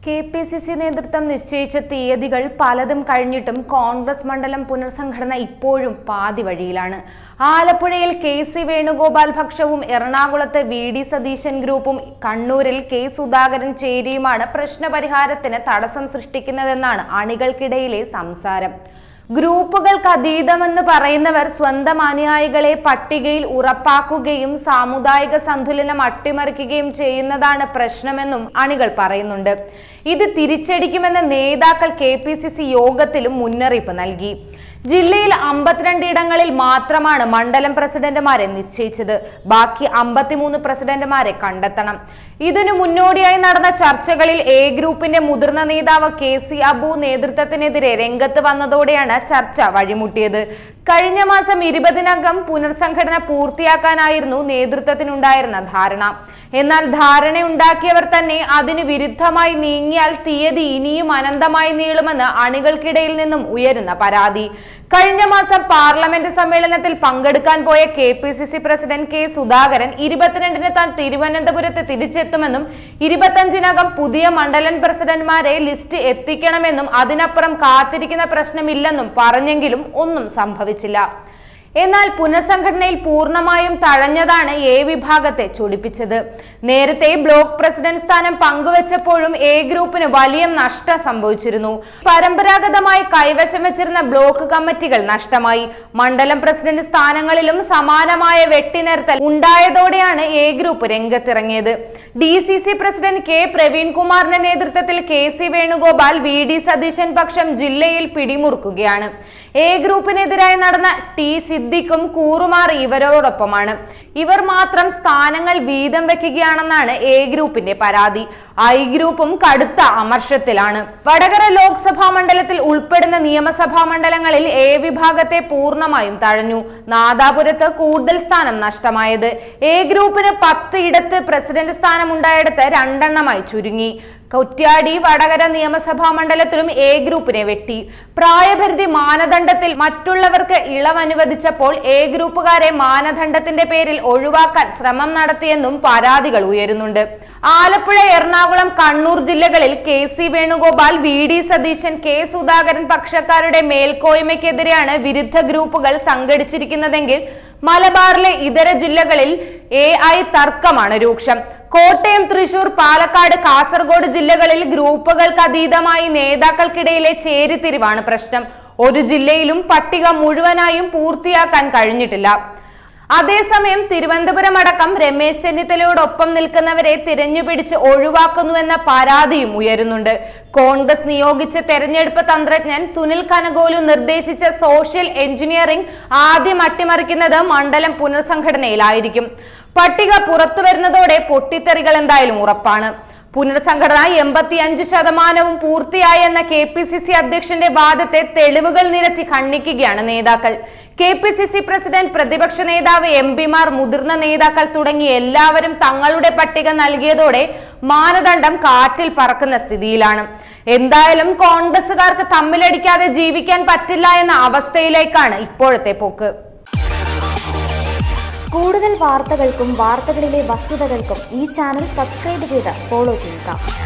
K P C C നേതൃത്വം നിശ്ചയിച്ച തീയതികൾ പലതും കഴിഞ്ഞിട്ടും കോൺഗ്രസ് മണ്ഡലം പുനർസംഘടന ഇപ്പോഴും പാതി വഴിയിലാണ് ആലപ്പുഴയിൽ കെ സി വേണുഗോപാൽ പക്ഷവും എറണാകുളത്ത് വി ഡി സതീശൻ ഗ്രൂപ്പും കണ്ണൂരിൽ കെ സുധാകരൻ ചേരിയുമാണ് പ്രശ്നപരിഹാരത്തിന് തടസ്സം സൃഷ്ടിക്കുന്നതെന്നാണ് അണികൾക്കിടയിലെ സംസാരം ഗ്രൂപ്പുകൾക്ക് അതീതമെന്ന് പറയുന്നവർ സ്വന്തം അനുയായികളെ പട്ടികയിൽ ഉറപ്പാക്കുകയും സാമുദായിക സന്തുലനം അട്ടിമറിക്കുകയും ചെയ്യുന്നതാണ് പ്രശ്നമെന്നും അണികൾ പറയുന്നുണ്ട് ഇത് തിരിച്ചടിക്കുമെന്ന് നേതാക്കൾ കെ പി സി സി യോഗത്തിലും മുന്നറിയിപ്പ് നൽകി ജില്ലയിൽ അമ്പത്തിരണ്ട് ഇടങ്ങളിൽ മാത്രമാണ് മണ്ഡലം പ്രസിഡന്റുമാരെ നിശ്ചയിച്ചത് ബാക്കി അമ്പത്തിമൂന്ന് പ്രസിഡന്റുമാരെ കണ്ടെത്തണം ഇതിനു മുന്നോടിയായി നടന്ന ചർച്ചകളിൽ എ ഗ്രൂപ്പിന്റെ മുതിർന്ന നേതാവ് കെ സി അബു നേതൃത്വത്തിനെതിരെ രംഗത്ത് വന്നതോടെയാണ് ചർച്ച വഴിമുട്ടിയത് കഴിഞ്ഞ മാസം ഇരുപതിനകം പുനർസംഘടന പൂർത്തിയാക്കാനായിരുന്നു നേതൃത്വത്തിനുണ്ടായിരുന്ന ധാരണ എന്നാൽ ധാരണയുണ്ടാക്കിയവർ തന്നെ അതിനു വിരുദ്ധമായി നീങ്ങിയാൽ തീയതി ഇനിയും അനന്തമായി നീളുമെന്ന് അണികൾക്കിടയിൽ നിന്നും ഉയരുന്ന പരാതി കഴിഞ്ഞ മാസം പാർലമെന്റ് സമ്മേളനത്തിൽ പങ്കെടുക്കാൻ പോയ K P C C president K Sudhakaran ഇരുപത്തിരണ്ടിന് താൻ തിരുവനന്തപുരത്ത് തിരിച്ചെത്തുമെന്നും ഇരുപത്തഞ്ചിനകം പുതിയ മണ്ഡലം പ്രസിഡന്റ്മാരെ ലിസ്റ്റ് എത്തിക്കണമെന്നും അതിനപ്പുറം കാത്തിരിക്കുന്ന പ്രശ്നമില്ലെന്നും പറഞ്ഞെങ്കിലും ഒന്നും സംഭവിച്ചില്ല എന്നാൽ പുനഃസംഘടനയിൽ പൂർണ്ണമായും തഴഞ്ഞതാണ് എ വിഭാഗത്തെ ചൊടിപ്പിച്ചത് നേരത്തെ ബ്ലോക്ക് പ്രസിഡന്റ് സ്ഥാനം പങ്കുവച്ചപ്പോഴും എ ഗ്രൂപ്പിന് വലിയ നഷ്ടം സംഭവിച്ചിരുന്നു പരമ്പരാഗതമായി കൈവശം വെച്ചിരുന്ന ബ്ലോക്ക് കമ്മിറ്റികൾ നഷ്ടമായി മണ്ഡലം പ്രസിഡന്റ് സ്ഥാനങ്ങളിലും സമാനമായ വെട്ടിനിർത്തൽ ഉണ്ടായതോടെയാണ് എ ഗ്രൂപ്പ് രംഗത്തിറങ്ങിയത് D C C president K Praveen കുമാറിന്റെ നേതൃത്വത്തിൽ K C Venugopal V D Satheesan പക്ഷം ജില്ലയിൽ പിടിമുറുക്കുകയാണ് എ ഗ്രൂപ്പിനെതിരായി നടന്ന ടി സിദ്ദിഖും കൂറുമാർ ഇവരോടൊപ്പമാണ് ഇവർ മാത്രം സ്ഥാനങ്ങൾ വീതം വെക്കുകയാണെന്നാണ് എ ഗ്രൂപ്പിന്റെ പരാതി ഐ ഗ്രൂപ്പും കടുത്ത അമർഷത്തിലാണ് വടകര ലോക്സഭാ മണ്ഡലത്തിൽ ഉൾപ്പെടുന്ന നിയമസഭാ മണ്ഡലങ്ങളിൽ എ വിഭാഗത്തെ പൂർണ്ണമായും തഴഞ്ഞു നാദാപുരത്ത് കൂടുതൽ സ്ഥാനം നഷ്ടമായത് എ ഗ്രൂപ്പിന് പത്ത് ഇടത്ത് പ്രസിഡന്റ് സ്ഥാനം ഉണ്ടായിടത്ത് രണ്ടെണ്ണമായി ചുരുങ്ങി കുറ്റ്യാടി വടകര നിയമസഭാ മണ്ഡലത്തിലും എ ഗ്രൂപ്പിനെ വെട്ടി പ്രായപരിധി മാനദണ്ഡത്തിൽ മറ്റുള്ളവർക്ക് ഇളവ് അനുവദിച്ചപ്പോൾ എ ഗ്രൂപ്പുകാരെ മാനദണ്ഡത്തിന്റെ പേരിൽ ഒഴിവാക്കാൻ ശ്രമം നടത്തിയെന്നും പരാതികൾ ഉയരുന്നുണ്ട് ആലപ്പുഴ എറണാകുളം കണ്ണൂർ ജില്ലകളിൽ K C Venugopal V D Satheesan K Sudhakaran പക്ഷക്കാരുടെ മേൽക്കോയ്മയ്ക്കെതിരെയാണ് വിരുദ്ധ ഗ്രൂപ്പുകൾ സംഘടിച്ചിരിക്കുന്നതെങ്കിൽ മലബാറിലെ ഇതര ജില്ലകളിൽ എ ഐ തർക്കമാണ് രൂക്ഷം കോട്ടയം തൃശൂർ പാലക്കാട് കാസർഗോഡ് ജില്ലകളിൽ ഗ്രൂപ്പുകൾക്ക് അതീതമായി നേതാക്കൾക്കിടയിലെ ചേരിതിരിവാണ് പ്രശ്നം ഒരു ജില്ലയിലും പട്ടിക മുഴുവനായും പൂർത്തിയാക്കാൻ കഴിഞ്ഞിട്ടില്ല അതേസമയം തിരുവനന്തപുരം അടക്കം രമേശ് ചെന്നിത്തലയോടൊപ്പം നിൽക്കുന്നവരെ തിരഞ്ഞുപിടിച്ച് ഒഴിവാക്കുന്നുവെന്ന പരാതിയും ഉയരുന്നുണ്ട് കോൺഗ്രസ് നിയോഗിച്ച തെരഞ്ഞെടുപ്പ് തന്ത്രജ്ഞൻ സുനിൽ കനഗോലു നിർദ്ദേശിച്ച സോഷ്യൽ എഞ്ചിനീയറിംഗ് ആദ്യം അട്ടിമറിക്കുന്നത് മണ്ഡലം പുനർസംഘടനയിലായിരിക്കും പട്ടിക പുറത്തു വരുന്നതോടെ പൊട്ടിത്തെറികൾ എന്തായാലും ഉറപ്പാണ് പുനർസംഘടന എൺപത്തിയഞ്ച് ശതമാനവും പൂർത്തിയായി എന്ന കെ പി സി സി അധ്യക്ഷന്റെ വാദത്തെ തെളിവുകൾ നിരത്തി ഖണ്ഡിക്കുകയാണ് നേതാക്കൾ K P C C president പ്രതിപക്ഷ നേതാവ് എം പിമാർ മുതിർന്ന നേതാക്കൾ തുടങ്ങി എല്ലാവരും തങ്ങളുടെ പട്ടിക നൽകിയതോടെ മാനദണ്ഡം കാറ്റിൽ പറക്കുന്ന സ്ഥിതിയിലാണ് എന്തായാലും കോൺഗ്രസുകാർക്ക് തമ്മിലടിക്കാതെ ജീവിക്കാൻ പറ്റില്ല എന്ന അവസ്ഥയിലേക്കാണ് ഇപ്പോഴത്തെ പോക്ക് കൂടുതൽ വാർത്തകൾക്കും വാർത്തകളിലെ വസ്തുതകൾക്കും ഈ ചാനൽ സബ്സ്ക്രൈബ് ചെയ്ത് ഫോളോ ചെയ്യുക